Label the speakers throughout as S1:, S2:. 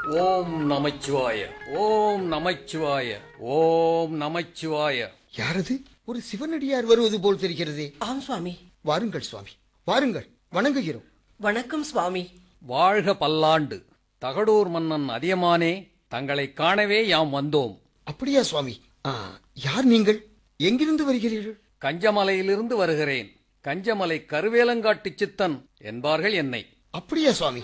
S1: ஓம் நமச்சிவாய ஓம் நமச்சிவாய ஓம் நமச்சிவாய
S2: யாரது ஒரு சிவனடியார் வருவது போல் தெரிகிறதே
S3: ஆம் சுவாமி
S2: வாருங்கள் சுவாமி வாருங்கள் வணங்குகிறோம்
S3: வணக்கம் சுவாமி
S1: வாழ்க பல்லாண்டு தகடூர் மன்னன் அதியமானே தங்களை காணவே யாம் வந்தோம்
S2: அப்படியா சுவாமி ஆ, யார் நீங்கள் எங்கிருந்து வருகிறீர்கள்
S1: கஞ்சமலையிலிருந்து வருகிறேன் கஞ்சமலை கருவேலங்காட்டு சித்தன் என்பார்கள் என்னை
S2: அப்படியா சுவாமி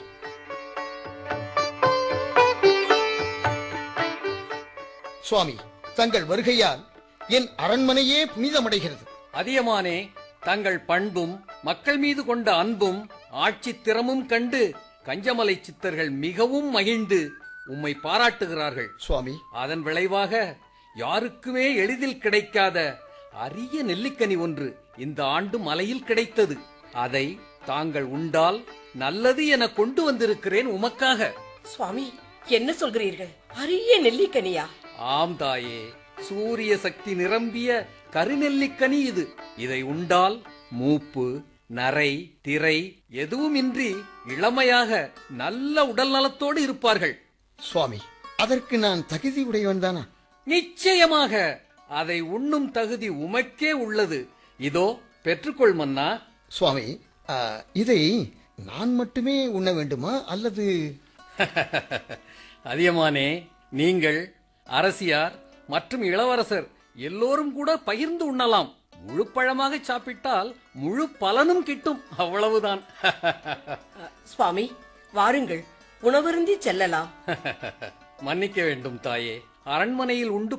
S2: சுவாமி தங்கள் வருகையால் என் அரண்மனையே புனிதமடைகிறது
S1: அதியமானே தங்கள் பண்பும் மக்கள் மீது கொண்ட அன்பும் ஆட்சித் திறமும் கண்டு கஞ்சமலை சித்தர்கள் மிகவும் மகிழ்ந்து உம்மை பாராட்டுகிறார்கள்
S2: சுவாமி
S1: அதன் விளைவாக யாருக்குமே எளிதில் கிடைக்காத அரிய நெல்லிக்கனி ஒன்று இந்த ஆண்டு மலையில் கிடைத்தது அதை தாங்கள் உண்டால் நல்லது என கொண்டு வந்திருக்கிறேன் உமக்காக
S3: சுவாமி என்ன சொல்கிறீர்கள் அரிய நெல்லிக்கனியா
S1: ஆம் தாயே சூரிய சக்தி நிரம்பிய கருநெல்லிக்கனி இது இதை உண்டால் மூப்பு நரை திரை எதுவுமின்றி இளமையாக நல்ல உடல் நலத்தோடு இருப்பார்கள்
S2: சுவாமி அதற்கு நான் தகுதி உடையவன் தானா
S1: நிச்சயமாக அதை உண்ணும் தகுதி உமக்கே உள்ளது இதோ பெற்றுக்கொள் மன்னா
S2: சுவாமி ஆ, இதை நான் மட்டுமே உண்ண வேண்டுமா அல்லது
S1: அதியமானே நீங்கள் அரசியார் மற்றும் இளவரசர் எல்லோரும் கூட பகிர்ந்து உண்ணலாம் முழு பழமாக சாப்பிட்டால் முழு பலனும் கிட்டும் அவ்வளவுதான்
S3: அ, சுவாமி வாருங்கள் உணவருந்தி செல்லலாம்
S1: மன்னிக்க வேண்டும் தாயே அரண்மனையில் உண்டு